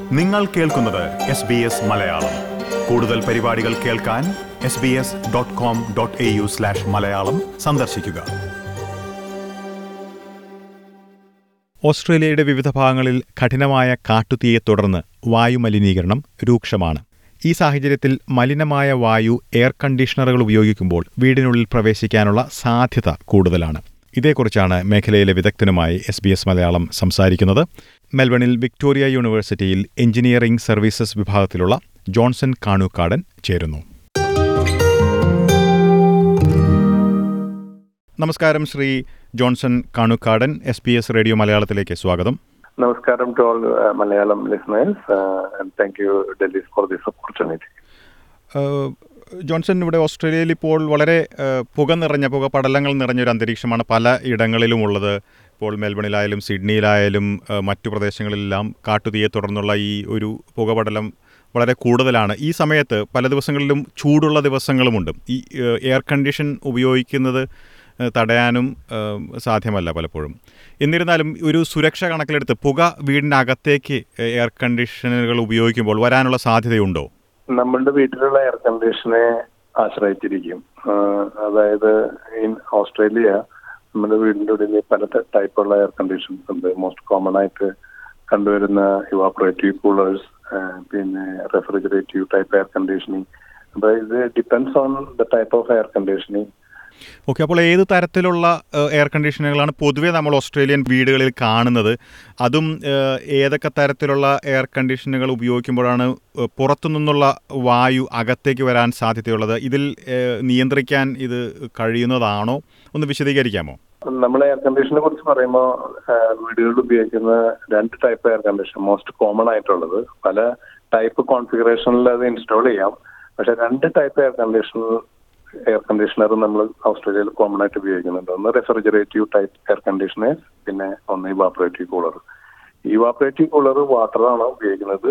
നിങ്ങൾ കേൾക്കുന്നത് S B S Malayalam കൂടുതൽ പരിപാടികൾ കേൾക്കാൻ S B S dot com dot A U slash Malayalam സന്ദർശിക്കുക ഓസ്ട്രേലിയയുടെ വിവിധ ഭാഗങ്ങളിൽ കഠിനമായ കാട്ടുതീയെ തുടർന്ന് വായുമലിനീകരണം രൂക്ഷമാണ് ഈ സാഹചര്യത്തിൽ മലിനമായ വായു എയർ കണ്ടീഷണറുകൾ ഉപയോഗിക്കുമ്പോൾ വീടിനുള്ളിൽ പ്രവേശിക്കാനുള്ള സാധ്യത കൂടുതലാണ് ഇതേക്കുറിച്ചാണ് മേഖലയിലെ വിദഗ്ധനുമായി എസ് ബി എസ് മലയാളം സംസാരിക്കുന്നത് മെൽബണിൽ വിക്ടോറിയ യൂണിവേഴ്സിറ്റിയിൽ എഞ്ചിനീയറിംഗ് സർവീസസ് വിഭാഗത്തിലുള്ള ജോൺസൺ കാണൂക്കാടൻ ചേരുന്നു നമസ്കാരം Shri Johnson Kanukkadan S P S radio മലയാളത്തിലേക്ക് സ്വാഗതം നമസ്കാരം to all Malayalam listeners and thank you Delhi for this opportunity ഏഹ്, ജോൺസൺ ഇവിടെ ഓസ്ട്രേലിയയിൽ ഇപ്പോൾ വളരെ ഏഹ്, പുക നിറഞ്ഞ പുക പടലങ്ങൾ നിറഞ്ഞ ഒരു അന്തരീക്ഷമാണ് പല ഇടങ്ങളിലും ഉള്ളത് ഇപ്പോൾ മെൽബണിലായാലും സിഡ്നിയിലായാലും ഏഹ്, മറ്റു പ്രദേശങ്ങളിലെല്ലാം കാട്ടുതീയെ തുടർന്നുള്ള ഈ ഒരു പുകപടലം വളരെ കൂടുതലാണ് ഈ സമയത്ത് പല ദിവസങ്ങളിലും ചൂടുള്ള ദിവസങ്ങളുമുണ്ട് ഈ ഏഹ്, എയർ കണ്ടീഷൻ ഉപയോഗിക്കുന്നത് ഏഹ്, തടയാനും ഏഹ്, സാധ്യമല്ല പലപ്പോഴും എന്നിരുന്നാലും ഒരു സുരക്ഷ കണക്കിലെടുത്ത് പുക വീടിനകത്തേക്ക് എയർ കണ്ടീഷനുകൾ ഉപയോഗിക്കുമ്പോൾ വരാനുള്ള സാധ്യതയുണ്ടോ നമ്മളുടെ വീട്ടിലുള്ള എയർ കണ്ടീഷനെ ആശ്രയിച്ചിരിക്കും ആഹ് അതായത് ഇൻ ഓസ്ട്രേലിയ നമ്മുടെ വീടിന്റെ ഉള്ളിൽ പല ടൈപ്പുള്ള എയർ കണ്ടീഷൻസ് ഉണ്ട് മോസ്റ്റ് കോമൺ ആയിട്ട് കണ്ടുവരുന്ന ഇവാപ്പറേറ്റീവ് കൂളേഴ്സ് പിന്നെ റെഫ്രിജറേറ്റീവ് ടൈപ്പ് എയർ കണ്ടീഷനിങ് അപ്പൊ ഇത് depends on the type of air conditioning okay അപ്പോൾ ഏത് തരത്തിലുള്ള ഏഹ്, എയർ കണ്ടീഷനുകളാണ് പൊതുവേ നമ്മൾ ഓസ്ട്രേലിയൻ വീടുകളിൽ കാണുന്നത് അതും ഏഹ്, ഏതൊക്കെ തരത്തിലുള്ള എയർ കണ്ടീഷനുകൾ ഉപയോഗിക്കുമ്പോഴാണ് ഏഹ്, പുറത്തു നിന്നുള്ള വായു അകത്തേക്ക് വരാൻ സാധ്യതയുള്ളത് ഇതിൽ ഏഹ്, നിയന്ത്രിക്കാൻ ഇത് കഴിയുന്നതാണോ ഒന്ന് വിശദീകരിക്കാമോ നമ്മൾ എയർ കണ്ടീഷനെ കുറിച്ച് പറയുമ്പോൾ വീടുകളിൽ ഉപയോഗിക്കുന്ന രണ്ട് type air condition most common ആയിട്ടുള്ളത് പല ടൈപ്പ് കോൺഫിഗറേഷനിൽ അത് ഇൻസ്റ്റാൾ ചെയ്യാം പക്ഷെ രണ്ട് type air condition air conditioner നമ്മൾ ഓസ്ട്രേലിയയിൽ കോമൺ ആയിട്ട് ഉപയോഗിക്കുന്നുണ്ട് ഒന്ന് റെഫ്രിജറേറ്റീവ് ടൈപ്പ് എയർ കണ്ടീഷണേഴ്സ് പിന്നെ ഒന്ന് ഇവാപ്പറേറ്റീവ് കൂളർ ഇവാപ്പറേറ്റീവ് കൂളർ വാട്ടറാണ് ഉപയോഗിക്കുന്നത്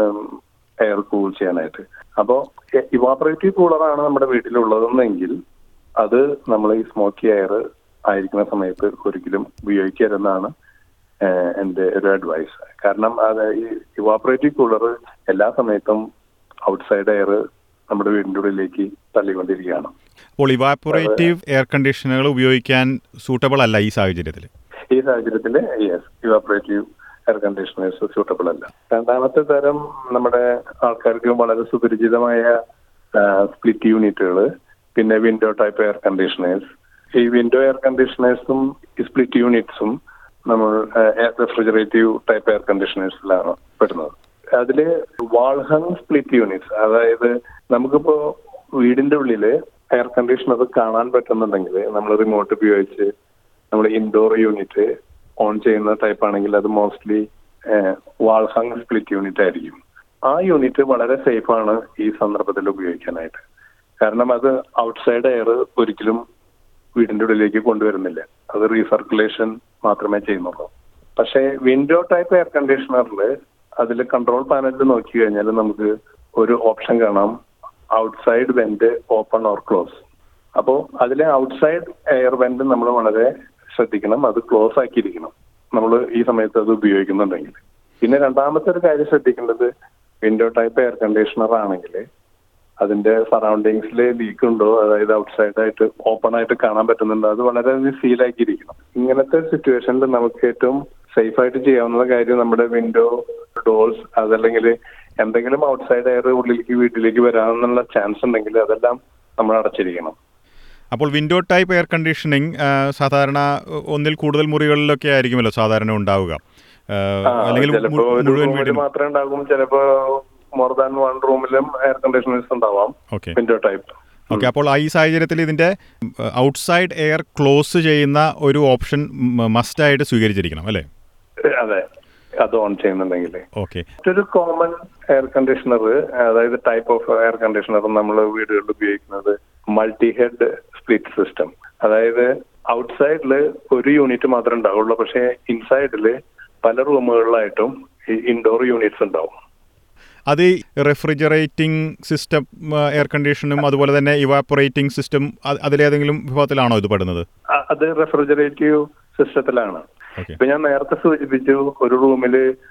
എയർ കൂൾ ചെയ്യാനായിട്ട് അപ്പോൾ ഇവാപ്പറേറ്റീവ് കൂളറാണ് നമ്മുടെ വീട്ടിലുള്ളതെന്നെങ്കിൽ അത് നമ്മൾ ഈ സ്മോക്കി എയർ ആയിരിക്കുന്ന സമയത്ത് ഒരിക്കലും ഉപയോഗിക്കരുതെന്നാണ് ഏഹ് എന്റെ ഒരു അഡ്വൈസ് കാരണം അത് ഈ ഇവാപ്പറേറ്റീവ് കൂളർ എല്ലാ സമയത്തും ഔട്ട്സൈഡ് എയർ നമ്മുടെ വീടിന്റെ ഉള്ളിലേക്ക് തള്ളിക്കൊണ്ടിരിക്കുകയാണ് അപ്പോൾ ഇവാപ്പറേറ്റീവ് എയർ കണ്ടീഷനുകൾ ഉപയോഗിക്കാൻ സൂട്ടബിൾ അല്ല ഈ സാഹചര്യത്തിൽ ഈ സാഹചര്യത്തിൽ yes evaporative air conditioners suitable അല്ല രണ്ടാമത്തെ തരം നമ്മുടെ ആൾക്കാർക്ക് വളരെ സുപരിചിതമായ സ്പ്ലിറ്റ് യൂണിറ്റുകൾ പിന്നെ വിൻഡോ ടൈപ്പ് എയർ കണ്ടീഷണേഴ്സ് ഈ വിൻഡോ എയർ കണ്ടീഷണേഴ്സും ഈ സ്പ്ലിറ്റ് യൂണിറ്റ്സും നമ്മൾ റെഫ്രിജറേറ്റീവ് ടൈപ്പ് എയർ കണ്ടീഷണേഴ്സിലാണ് പെടുന്നത് അതില് വാൾഹങ് സ്പ്ലിറ്റ് യൂണിറ്റ്സ് അതായത് നമുക്കിപ്പോ വീടിന്റെ ഉള്ളില് എയർ കണ്ടീഷണർ കാണാൻ പറ്റുന്നുണ്ടെങ്കിൽ നമ്മൾ റിമോട്ട് ഉപയോഗിച്ച് നമ്മൾ ഇൻഡോർ യൂണിറ്റ് ഓൺ ചെയ്യുന്ന ടൈപ്പ് ആണെങ്കിൽ അത് മോസ്റ്റ്ലി വാൾഹങ് സ്പ്ലിറ്റ് യൂണിറ്റ് ആയിരിക്കും ആ യൂണിറ്റ് വളരെ സേഫ് ആണ് ഈ സന്ദർഭത്തിൽ ഉപയോഗിക്കാനായിട്ട് കാരണം അത് ഔട്ട്സൈഡ് എയർ ഒരിക്കലും വീടിന്റെ ഉള്ളിലേക്ക് കൊണ്ടുവരുന്നില്ല അത് റീസർക്കുലേഷൻ മാത്രമേ ചെയ്യുന്നുള്ളൂ പക്ഷേ വിൻഡോ ടൈപ്പ് എയർ കണ്ടീഷണറിൽ അതിൽ കൺട്രോൾ പാനലിൽ നോക്കി കഴിഞ്ഞാൽ നമുക്ക് ഒരു ഓപ്ഷൻ കാണാം outside vent open or close അപ്പോൾ അതിലെ ഔട്ട്സൈഡ് എയർ വെന്റ് നമ്മൾ വളരെ ശ്രദ്ധിക്കണം അത് ക്ലോസ് ആക്കിയിരിക്കണം നമ്മൾ ഈ സമയത്ത് അത് ഉപയോഗിക്കുന്നുണ്ടെങ്കിൽ പിന്നെ രണ്ടാമത്തെ ഒരു കാര്യം ശ്രദ്ധിക്കേണ്ടത് വിൻഡോ ടൈപ്പ് എയർ കണ്ടീഷണർ ആണെങ്കിൽ അതിന്റെ സറൗണ്ടിങ്സിൽ ലീക്ക് ഉണ്ടോ അതായത് ഔട്ട്സൈഡ് ആയിട്ട് ഓപ്പൺ ആയിട്ട് കാണാൻ പറ്റുന്നുണ്ടോ അത് വളരെ സീൽ ആക്കിയിരിക്കണം ഇങ്ങനത്തെ സിറ്റുവേഷനിൽ നമുക്ക് ഏറ്റവും സേഫ് ആയിട്ട് ചെയ്യാവുന്ന കാര്യം നമ്മുടെ വിൻഡോ ഡോർസ് അതല്ലെങ്കിൽ എന്തെങ്കിലും ഔട്ട്സൈഡ് എയർ ഉള്ളിലേക്ക് വീട്ടിലേക്ക് വരാനുള്ള ചാൻസ് ഉണ്ടെങ്കിൽ അതെല്ലാം നമ്മൾ അടച്ചിരിക്കണം അപ്പോൾ വിൻഡോ ടൈപ്പ് എയർ കണ്ടീഷനിങ് സാധാരണ ഏഹ്, ഒന്നിൽ കൂടുതൽ മുറികളിലൊക്കെ ആയിരിക്കുമല്ലോ സാധാരണ ഉണ്ടാവുക ഏഹ്, ആ, അല്ലെങ്കിൽ ചിലപ്പോ മു- ഒരു മുഴുവൻ റൂമിൽ വീടിനും മാത്രമേ ഉണ്ടാകും ചിലപ്പോ മോർ ദാൻ വൺ റൂമിലും എയർ കണ്ടീഷണേഴ്സ് ഉണ്ടാവാം ഓക്കെ വിൻഡോ ടൈപ്പ് ഓക്കെ അപ്പോൾ ആ ഈ സാഹചര്യത്തിൽ ഇതിന്റെ ഔട്ട്സൈഡ് എയർ ക്ലോസ് ചെയ്യുന്ന ഒരു ഓപ്ഷൻ മസ്റ്റായിട്ട് സ്വീകരിച്ചിരിക്കണം അല്ലേ അതെ അത് ഓൺ ചെയ്യുന്നുണ്ടെങ്കിൽ ഓക്കെ മറ്റൊരു കോമൺ എയർ കണ്ടീഷണർ അതായത് ടൈപ്പ് ഓഫ് എയർ കണ്ടീഷണർ നമ്മൾ വീടുകളിൽ ഉപയോഗിക്കുന്നത് മൾട്ടി ഹെഡ് സ്പ്ലിറ്റ് സിസ്റ്റം അതായത് ഔട്ട്സൈഡിൽ ഒരു യൂണിറ്റ് മാത്രമേ ഉണ്ടാവുള്ളൂ പക്ഷേ ഇൻസൈഡിൽ പല റൂമുകളിലായിട്ടും ഈ ഇൻഡോർ യൂണിറ്റ്സ് ഉണ്ടാവും അത് റെഫ്രിജറേറ്റിംഗ് സിസ്റ്റം എയർ കണ്ടീഷനും അതുപോലെ തന്നെ ഇവാപ്പറേറ്റിംഗ് സിസ്റ്റം അതിലേതെങ്കിലും വിഭാഗത്തിലാണോ ഇത് പെടുന്നത് അ- അത് റെഫ്രിജറേറ്റീവ് സിസ്റ്റത്തിലാണ് ഓക്കെ ഇപ്പൊ ഞാൻ നേരത്തെ സൂചിപ്പിച്ചു ഒരു റൂമില്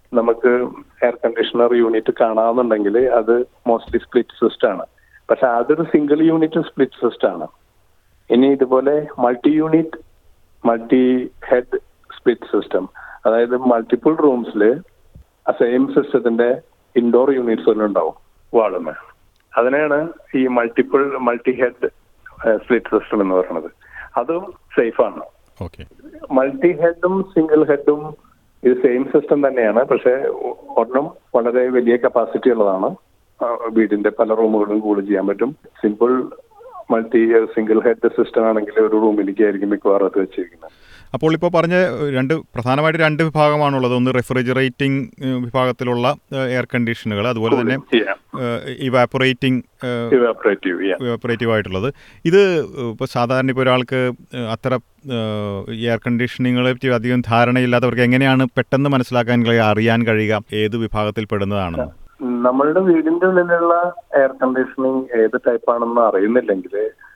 നമുക്ക് എയർ കണ്ടീഷണർ യൂണിറ്റ് കാണാമെന്നുണ്ടെങ്കിൽ അത് മോസ്റ്റ്ലി സ്പ്ലിറ്റ് സിസ്റ്റം ആണ് പക്ഷെ അതൊരു സിംഗിൾ യൂണിറ്റ് സ്പ്ലിറ്റ് സിസ്റ്റം ആണ് ഇനി ഇതുപോലെ multi unit multi head split system അതായത് മൾട്ടിപ്പിൾ റൂംസിൽ ആ സെയിം സിസ്റ്റത്തിന്റെ ഇൻഡോർ യൂണിറ്റ്സ് തന്നെ ഉണ്ടാവും വാളുമേ അതിനെയാണ് ഈ multiple multi head split system എന്ന് പറയുന്നത് അതും സേഫ് ആണ് ഓക്കെ മൾട്ടി ഹെഡും സിംഗിൾ ഹെഡും ഇത് സെയിം സിസ്റ്റം തന്നെയാണ് പക്ഷെ ഒരെണ്ണം വളരെ വലിയ കപ്പാസിറ്റി ഉള്ളതാണ് ആ, വീടിന്റെ പല റൂമുകളും കൂടി ചെയ്യാൻ പറ്റും simple multi single head system ആണെങ്കിൽ ഒരു റൂമിലേക്ക് ആയിരിക്കും മിക്കവാറും അത് വെച്ചിരിക്കുന്നത് അപ്പോൾ ഇപ്പോൾ പറഞ്ഞ രണ്ട് പ്രധാനമായിട്ട് രണ്ട് വിഭാഗമാണുള്ളത് ഒന്ന് റെഫ്രിജറേറ്റിംഗ് വിഭാഗത്തിലുള്ള എയർ കണ്ടീഷനുകൾ അതുപോലെ തന്നെ ചെയ്യാം ഇവാപ്പറേറ്റിംഗ് ഇവാപറേറ്റീവ് ചെയ്യാം ഇവാപ്പറേറ്റീവ് ആയിട്ടുള്ളത് ഇത് ഇപ്പോൾ സാധാരണ ഇപ്പോൾ ഒരാൾക്ക് ഏഹ്, അത്ര എയർ കണ്ടീഷനിങ്ങളെ പറ്റി അധികം ധാരണയില്ലാത്തവർക്ക് എങ്ങനെയാണ് പെട്ടെന്ന് മനസ്സിലാക്കാൻ കഴിയുക അറിയാൻ കഴിയുക ഏത് വിഭാഗത്തിൽ പെടുന്നതാണെന്ന് നമ്മളുടെ വീടിന്റെ ഉള്ളിലുള്ള എയർ കണ്ടീഷനിങ് ഏത് ടൈപ്പ് ആണെന്ന് അറിയുന്നില്ലെങ്കിൽ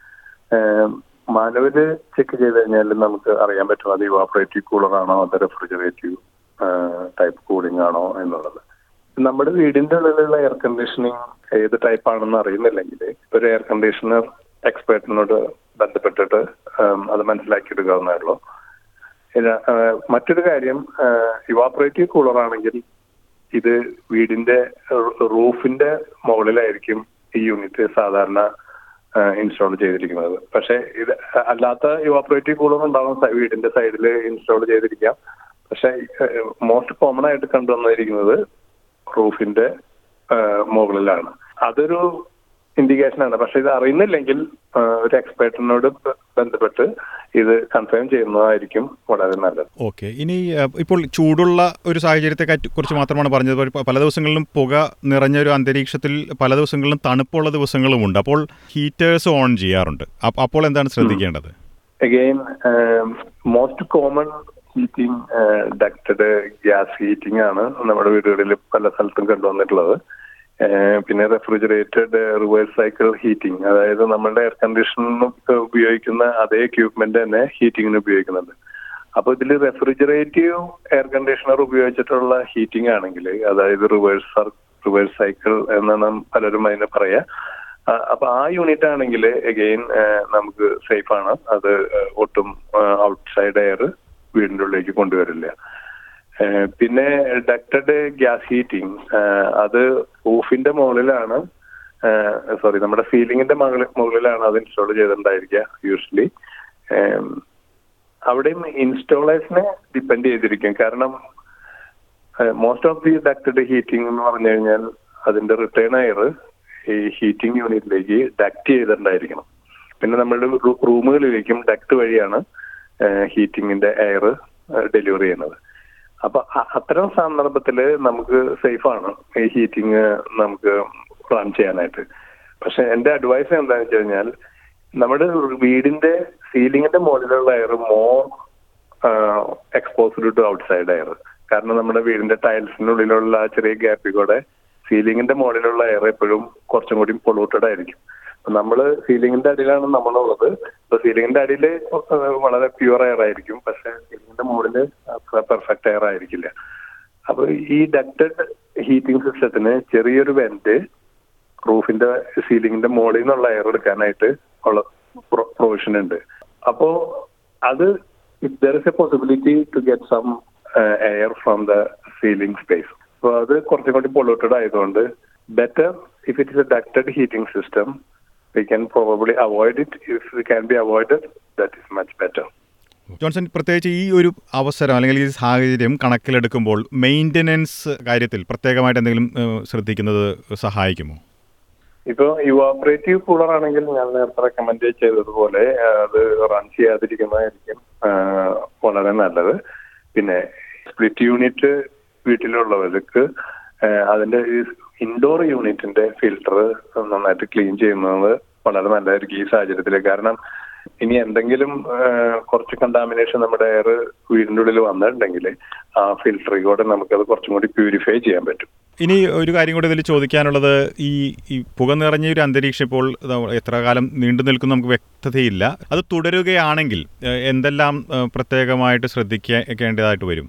മാനുവല് ചെക്ക് ചെയ്ത് കഴിഞ്ഞാൽ നമുക്ക് അറിയാൻ പറ്റും അത് ഇവാപറേറ്റീവ് കൂളർ ആണോ അത് റെഫ്രിജറേറ്റീവ് ടൈപ്പ് കൂളിംഗ് ആണോ എന്നുള്ളത് നമ്മുടെ വീടിന്റെ ഉള്ളിലുള്ള എയർ കണ്ടീഷനിങ് ഏത് ടൈപ്പ് ആണെന്ന് അറിയുന്നില്ലെങ്കിൽ ഒരു എയർ കണ്ടീഷണർ എക്സ്പേർട്ടിനോട് ബന്ധപ്പെട്ടിട്ട് ഉം, അത് മനസ്സിലാക്കിയെടുക്കാവുന്നേ ഉള്ളൂ ഇത്, ആ, മറ്റൊരു കാര്യം ഇവാപറേറ്റീവ് കൂളർ ആണെങ്കിൽ ഇത് വീടിന്റെ റൂഫിന്റെ മുകളിലായിരിക്കും ഈ യൂണിറ്റ് സാധാരണ ഇൻസ്റ്റാൾ ചെയ്തിരിക്കുന്നത് പക്ഷെ ഇത് അല്ലാത്ത ഇവാപറേറ്റീവ് കൂളർ ഉണ്ടാകും സ- വീടിന്റെ സൈഡിൽ ഇൻസ്റ്റാൾ ചെയ്തിരിക്കാം പക്ഷെ മോസ്റ്റ് കോമൺ ആയിട്ട് കണ്ടുവന്നിരിക്കുന്നത് റൂഫിന്റെ ആ, മുകളിലാണ് അതൊരു ഇൻഡിക്കേഷൻ ആണ് പക്ഷെ ഇത് അറിയുന്നില്ലെങ്കിൽ ആ, ഒരു എക്സ്പേർട്ടിനോട് ബ- ബന്ധപ്പെട്ട് ഇത് കൺഫേം ചെയ്യുന്നതായിരിക്കും വളരെ നല്ലത് ഓക്കെ ഇനി ഏഹ്, ഇപ്പോൾ ചൂടുള്ള ഒരു സാഹചര്യത്തെ കറ്റ്- കുറിച്ച് മാത്രമാണ് പറഞ്ഞത് ഇപ്പോൾ പല ദിവസങ്ങളിലും പുക നിറഞ്ഞ ഒരു അന്തരീക്ഷത്തിൽ പല ദിവസങ്ങളിലും തണുപ്പുള്ള ദിവസങ്ങളുമുണ്ട് അപ്പോൾ ഹീറ്റേഴ്സ് ഓൺ ചെയ്യാറുണ്ട് അപ്പ- അപ്പോൾ എന്താണ് ശ്രദ്ധിക്കേണ്ടത് again most common heating ducted gas heating ആണ് നമ്മുടെ വീടുകളിൽ പല സ്ഥലത്തും കണ്ടുവന്നിട്ടുള്ളത് ഏഹ് പിന്നെ റെഫ്രിജറേറ്റഡ് റിവേഴ്സ് സൈക്കിൾ ഹീറ്റിംഗ് അതായത് നമ്മളുടെ എയർ കണ്ടീഷനിന് ഉപയോഗിക്കുന്ന അതേ എക്യൂപ്മെന്റ് തന്നെ ഹീറ്റിങ്ങിന് ഉപയോഗിക്കുന്നുണ്ട് അപ്പൊ ഇതിൽ റെഫ്രിജറേറ്റീവ് എയർ കണ്ടീഷണർ ഉപയോഗിച്ചിട്ടുള്ള ഹീറ്റിംഗ് ആണെങ്കിൽ അതായത് റിവേഴ്സ് റിവേഴ്സ് സൈക്കിൾ എന്നാണ് പലരും അതിനെ പറയാ ആ, അപ്പൊ ആ യൂണിറ്റ് ആണെങ്കിൽ അഗെയിൻ നമുക്ക് സേഫ് ആണ് അത് ആ, ഒട്ടും ഔട്ട്സൈഡ് എയർ വീടിന്റെ ഉള്ളിലേക്ക് കൊണ്ടുവരില്ല ആ, പിന്നെ ഡക്റ്റഡ് ഗ്യാസ് ഹീറ്റിംഗ് അത് റൂഫിന്റെ മുകളിലാണ് സോറി നമ്മുടെ സീലിംഗിന്റെ മുകളിലാണ് അത് ഇൻസ്റ്റാൾ ചെയ്തിട്ടുണ്ടായിരിക്കുക യൂഷ്വലി അവിടെയും ഇൻസ്റ്റാളേഷനെ ഡിപ്പെൻഡ് ചെയ്തിരിക്കും കാരണം most of the ducted heating എന്ന് പറഞ്ഞു കഴിഞ്ഞാൽ അതിന്റെ റിട്ടേൺ എയർ ഈ ഹീറ്റിംഗ് യൂണിറ്റിലേക്ക് ഡക്ട് ചെയ്തിട്ടുണ്ടായിരിക്കണം പിന്നെ നമ്മളുടെ റൂമുകളിലേക്കും ഡക്ട് വഴിയാണ് ഹീറ്റിംഗിന്റെ എയർ ഡെലിവറി ചെയ്യുന്നത് അപ്പൊ അ- അത്തരം സന്ദർഭത്തിൽ നമുക്ക് സേഫ് ആണ് ഈ ഹീറ്റിംഗ് നമുക്ക് റൺ ചെയ്യാനായിട്ട് പക്ഷെ എന്റെ അഡ്വൈസ് എന്താണെന്ന് വെച്ച് കഴിഞ്ഞാൽ നമ്മുടെ വീടിന്റെ സീലിംഗിന്റെ മുകളിലുള്ള air more exposed to outside air കാരണം നമ്മുടെ വീടിന്റെ ടൈൽസിനുള്ളിലുള്ള ആ ചെറിയ ഗ്യാപ്പിൽ കൂടെ സീലിംഗിന്റെ മുകളിലുള്ള എയർ എപ്പോഴും കുറച്ചും കൂടി പൊള്യൂട്ടഡ് ആയിരിക്കും അപ്പൊ നമ്മള് സീലിംഗിന്റെ അടിയിലാണ് നമ്മളുള്ളത് ഇപ്പൊ സീലിംഗിന്റെ അടിയിൽ വളരെ പ്യുവർ എയർ ആയിരിക്കും പക്ഷെ സീലിംഗിന്റെ മുകളിൽ അത്ര പെർഫെക്റ്റ് എയർ ആയിരിക്കില്ല അപ്പൊ ഈ ഡക്റ്റഡ് ഹീറ്റിംഗ് സിസ്റ്റത്തിന് ചെറിയൊരു വെന്റ് റൂഫിന്റെ സീലിംഗിന്റെ മുകളിൽ നിന്നുള്ള എയർ എടുക്കാനായിട്ട് ഉള്ള പ്രൊവിഷൻ ഉണ്ട് അപ്പോ അത് if there is a possibility to get some air from the ceiling space അപ്പൊ അത് കുറച്ചും കൂടി പൊള്യൂട്ടഡ് ആയതുകൊണ്ട് better if it is a ducted heating system we can probably avoid it if we can be avoided that is much better Johnson പ്രത്യേകിച്ച് ഈ ഒരു അവസരം അല്ലെങ്കിൽ ഈ സാഹചര്യം കണക്കിലെടുക്കുമ്പോൾ മെയിൻ്റനൻസ് കാര്യത്തിൽ പ്രത്യേകമായിട്ട് എന്തെങ്കിലും ഏഹ്, ശ്രദ്ധിക്കുന്നത് സഹായിക്കുമോ ഇപ്പൊ ഇവാപറേറ്റീവ് കൂളർ ആണെങ്കിൽ ഞാൻ നേരത്തെ റെക്കമെൻഡ് ചെയ്തതുപോലെ ആ, അത് റൺ ചെയ്യാതിരിക്കുന്നതായിരിക്കും ആ, വളരെ നല്ലത് പിന്നെ സ്പ്ലിറ്റ് യൂണിറ്റ് വീട്ടിലുള്ളവർക്ക് ആ, അതിന്റെ ഈ ഇൻഡോർ യൂണിറ്റിന്റെ ഫിൽട്ടർ നന്നായിട്ട് ക്ലീൻ ചെയ്യുന്നത് വളരെ നല്ലതായിരിക്കും ഈ സാഹചര്യത്തിൽ കാരണം ഇനി എന്തെങ്കിലും ആ, കുറച്ച് കണ്ടാമിനേഷൻ നമ്മുടെ എയർ വീടിന്റെ ഉള്ളിൽ വന്നിട്ടുണ്ടെങ്കിൽ ആ ഫിൽട്ടറിൽ കൂടെ നമുക്കത് കുറച്ചും കൂടി പ്യൂരിഫൈ ചെയ്യാൻ പറ്റും ഇനി ഒരു കാര്യം കൂടി ഇതിൽ ചോദിക്കാനുള്ളത് ഈ ഈ പുക നിറഞ്ഞ ഒരു അന്തരീക്ഷം ഇപ്പോൾ ഇതാ എത്ര കാലം നീണ്ടു നിൽക്കും നമുക്ക് വ്യക്തതയില്ല അത് തുടരുകയാണെങ്കിൽ ഏഹ്, എന്തെല്ലാം ഏഹ്, പ്രത്യേകമായിട്ട് ശ്രദ്ധിക്കേണ്ടതായിട്ട് വരും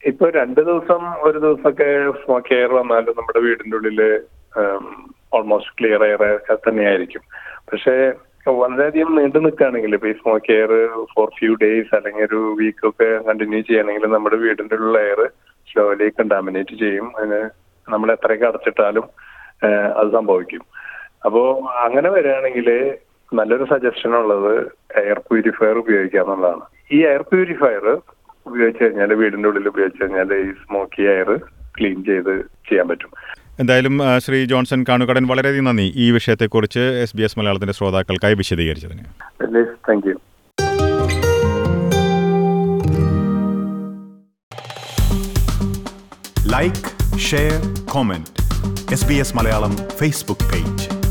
ഇപ്പൊ രണ്ട് ദിവസം ഒരു ദിവസമൊക്കെ സ്മോക്ക് എയർ വന്നാലും നമ്മുടെ വീടിന്റെ ഉള്ളില് ഓൾമോസ്റ്റ് ക്ലിയർ എയർ തന്നെയായിരിക്കും പക്ഷേ വളരെയധികം നീണ്ടു നിൽക്കുകയാണെങ്കിൽ ഇപ്പൊ ഈ smoke air for few days അല്ലെങ്കിൽ ഒരു വീക്ക് ഒക്കെ കണ്ടിന്യൂ ചെയ്യണമെങ്കിൽ നമ്മുടെ വീടിന്റെ ഉള്ള എയർ സ്ലോലി കണ്ടാമിനേറ്റ് ചെയ്യും അതിന് നമ്മൾ എത്രയൊക്കെ അടച്ചിട്ടാലും ഏഹ്, അത് സംഭവിക്കും അപ്പോ അങ്ങനെ വരികയാണെങ്കിൽ നല്ലൊരു സജഷൻ ഉള്ളത് എയർ പ്യൂരിഫയർ ഉപയോഗിക്കുക എന്നുള്ളതാണ് ഈ എയർ പ്യൂരിഫയർ ഉപയോഗിച്ച് കഴിഞ്ഞാൽ വീടിന്റെ ഉള്ളിൽ ഉപയോഗിച്ച് കഴിഞ്ഞാൽ ഈ സ്മോക്കി എയർ ക്ലീൻ ചെയ്ത് ചെയ്യാൻ പറ്റും എന്തായാലും ആ, ശ്രീ ജോൺസൺ കാണുകടൻ വളരെയധികം നന്ദി ഈ വിഷയത്തെക്കുറിച്ച് എസ് ബി എസ് മലയാളത്തിൻ്റെ ശ്രോതാക്കൾക്കായി വിശദീകരിച്ചതിന് thank you like share comment S B S Malayalam Facebook page